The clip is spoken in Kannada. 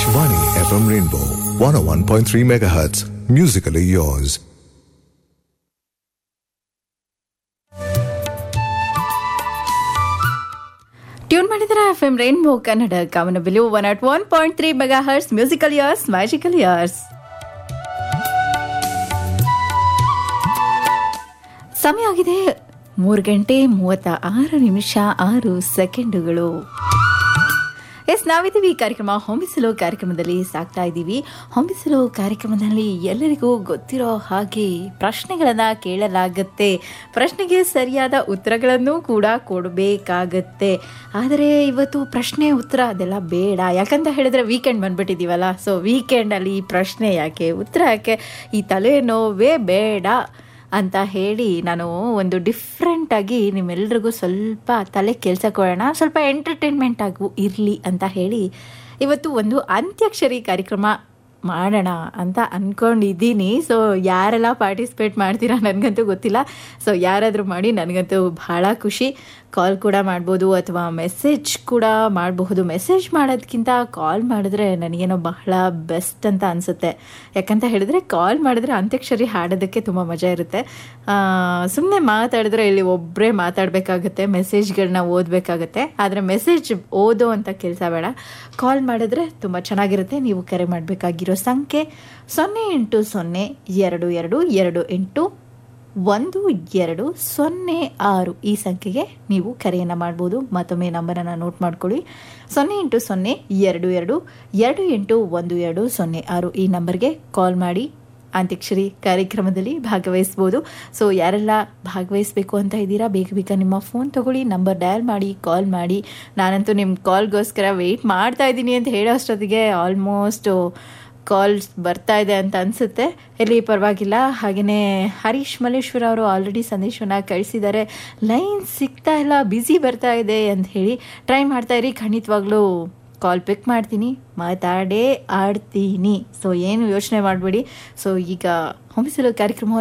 Akashvani FM Rainbow 101.3 MHz. Musically yours. Tune ಮಾಡಿದ್ರ ಎಫ್ ಎಂ ರೈನ್ಬೋ ಕನ್ನಡ ಕಾಮನ ಬಿಲು one at one point three megahertz musical yours magical yours ಸಮಯ ಆಗಿದೆ ಮೂರು ಗಂಟೆ ಮೂವತ್ತ ಆರು ನಿಮಿಷ ಆರು ಸೆಕೆಂಡುಗಳು ಎಸ್ ನಾವಿದ್ದೀವಿ ಈ ಕಾರ್ಯಕ್ರಮ ಹೊಂಬಿಸಲು ಕಾರ್ಯಕ್ರಮದಲ್ಲಿ ಸಾಕ್ತಾ ಇದ್ದೀವಿ ಹೊಂಬಿಸಲು ಕಾರ್ಯಕ್ರಮದಲ್ಲಿ ಎಲ್ಲರಿಗೂ ಗೊತ್ತಿರೋ ಹಾಗೆ ಪ್ರಶ್ನೆಗಳನ್ನು ಕೇಳಲಾಗತ್ತೆ ಪ್ರಶ್ನೆಗೆ ಸರಿಯಾದ ಉತ್ತರಗಳನ್ನು ಕೂಡ ಕೊಡಬೇಕಾಗತ್ತೆ ಆದರೆ ಇವತ್ತು ಪ್ರಶ್ನೆ ಉತ್ತರ ಅದೆಲ್ಲ ಬೇಡ ಯಾಕಂತ ಹೇಳಿದ್ರೆ ವೀಕೆಂಡ್ ಬಂದ್ಬಿಟ್ಟಿದ್ದೀವಲ್ಲ ಸೊ ವೀಕೆಂಡಲ್ಲಿ ಪ್ರಶ್ನೆ ಯಾಕೆ ಉತ್ತರ ಯಾಕೆ ಈ ತಲೆನೋವೇ ಬೇಡ ಅಂತ ಹೇಳಿ ನಾನು ಒಂದು ಡಿಫ್ರೆಂಟಾಗಿ ನಿಮ್ಮೆಲ್ರಿಗೂ ಸ್ವಲ್ಪ ತಲೆ ಕೆಲಸ ಕೊಡೋಣ ಸ್ವಲ್ಪ ಎಂಟರ್ಟೈನ್ಮೆಂಟ್ ಆಗು ಇರಲಿ ಅಂತ ಹೇಳಿ ಇವತ್ತು ಒಂದು ಅಂತ್ಯಾಕ್ಷರಿ ಕಾರ್ಯಕ್ರಮ ಮಾಡೋಣ ಅಂತ ಅಂದ್ಕೊಂಡಿದ್ದೀನಿ ಸೊ ಯಾರೆಲ್ಲ ಪಾರ್ಟಿಸಿಪೇಟ್ ಮಾಡ್ತೀರಾ ನನಗಂತೂ ಗೊತ್ತಿಲ್ಲ ಸೊ ಯಾರಾದರೂ ಮಾಡಿ ನನಗಂತೂ ಭಾಳ ಖುಷಿ ಕಾಲ್ ಕೂಡ ಮಾಡ್ಬೋದು ಅಥವಾ ಮೆಸೇಜ್ ಕೂಡ ಮಾಡಬಹುದು ಮೆಸೇಜ್ ಮಾಡೋದಕ್ಕಿಂತ ಕಾಲ್ ಮಾಡಿದ್ರೆ ನನಗೇನೋ ಬಹಳ ಬೆಸ್ಟ್ ಅಂತ ಅನಿಸುತ್ತೆ ಯಾಕಂತ ಹೇಳಿದ್ರೆ ಕಾಲ್ ಮಾಡಿದ್ರೆ ಅಂತ್ಯಾಕ್ಷರಿ ಹಾಡೋದಕ್ಕೆ ತುಂಬ ಮಜಾ ಇರುತ್ತೆ ಸುಮ್ಮನೆ ಮಾತಾಡಿದ್ರೆ ಇಲ್ಲಿ ಒಬ್ಬರೇ ಮಾತಾಡಬೇಕಾಗತ್ತೆ ಮೆಸೇಜ್ಗಳನ್ನ ಓದಬೇಕಾಗತ್ತೆ ಆದರೆ ಮೆಸೇಜ್ ಓದೋ ಅಂತ ಕೆಲಸ ಬೇಡ ಕಾಲ್ ಮಾಡಿದ್ರೆ ತುಂಬ ಚೆನ್ನಾಗಿರುತ್ತೆ ನೀವು ಕರೆ ಮಾಡಬೇಕಾಗಿರೋ ಸಂಖ್ಯೆ ಸೊನ್ನೆ ಎಂಟು ಸೊನ್ನೆ ಎರಡು ಎರಡು ಎರಡು ಎಂಟು ಒಂದು ಎರಡು ಸೊನ್ನೆ ಆರು ಈ ಸಂಖ್ಯೆಗೆ ನೀವು ಕರೆಯನ್ನು ಮಾಡ್ಬೋದು ಮತ್ತೊಮ್ಮೆ ನಂಬರನ್ನು ನೋಟ್ ಮಾಡ್ಕೊಳ್ಳಿ ಸೊನ್ನೆ ಎಂಟು ಸೊನ್ನೆ ಎರಡು ಎರಡು ಎರಡು ಎಂಟು ಒಂದು ಎರಡು ಸೊನ್ನೆ ಆರು ಈ ನಂಬರ್ಗೆ ಕಾಲ್ ಮಾಡಿ ಅಂತ್ಯಕ್ಷರಿ ಕಾರ್ಯಕ್ರಮದಲ್ಲಿ ಭಾಗವಹಿಸ್ಬೋದು ಸೊ ಯಾರೆಲ್ಲ ಭಾಗವಹಿಸಬೇಕು ಅಂತ ಇದ್ದೀರಾ ಬೇಗ ಬೇಗ ನಿಮ್ಮ ಫೋನ್ ತಗೊಳ್ಳಿ ನಂಬರ್ ಡಯಲ್ ಮಾಡಿ ಕಾಲ್ ಮಾಡಿ ನಾನಂತೂ ನಿಮ್ಮ ಕಾಲ್ಗೋಸ್ಕರ ವೆಯ್ಟ್ ಮಾಡ್ತಾ ಇದ್ದೀನಿ ಅಂತ ಹೇಳೋ ಅಷ್ಟೊತ್ತಿಗೆ ಆಲ್ಮೋಸ್ಟ್ ಕಾಲ್ಸ್ ಬರ್ತಾ ಇದೆ ಅಂತ ಅನಿಸುತ್ತೆ ಇಲ್ಲಿ ಪರವಾಗಿಲ್ಲ ಹಾಗೆಯೇ ಹರೀಶ್ ಮಲ್ಲೇಶ್ವರ ಅವರು ಆಲ್ರೆಡಿ ಸಂದೇಶವನ್ನು ಕಳಿಸಿದ್ದಾರೆ ಲೈನ್ ಸಿಗ್ತಾ ಇಲ್ಲ ಬ್ಯುಸಿ ಬರ್ತಾ ಇದೆ ಅಂತ ಹೇಳಿ ಟ್ರೈ ಮಾಡ್ತಾ ಇರಿ ಖಂಡಿತವಾಗ್ಲೂ ಕಾಲ್ ಪಿಕ್ ಮಾಡ್ತೀನಿ ಮಾತಾಡೇ ಆಡ್ತೀನಿ ಸೊ ಏನು ಯೋಚನೆ ಮಾಡಬೇಡಿ ಸೊ ಈಗ ಹೊಂಬಿಸಲು ಕಾರ್ಯಕ್ರಮ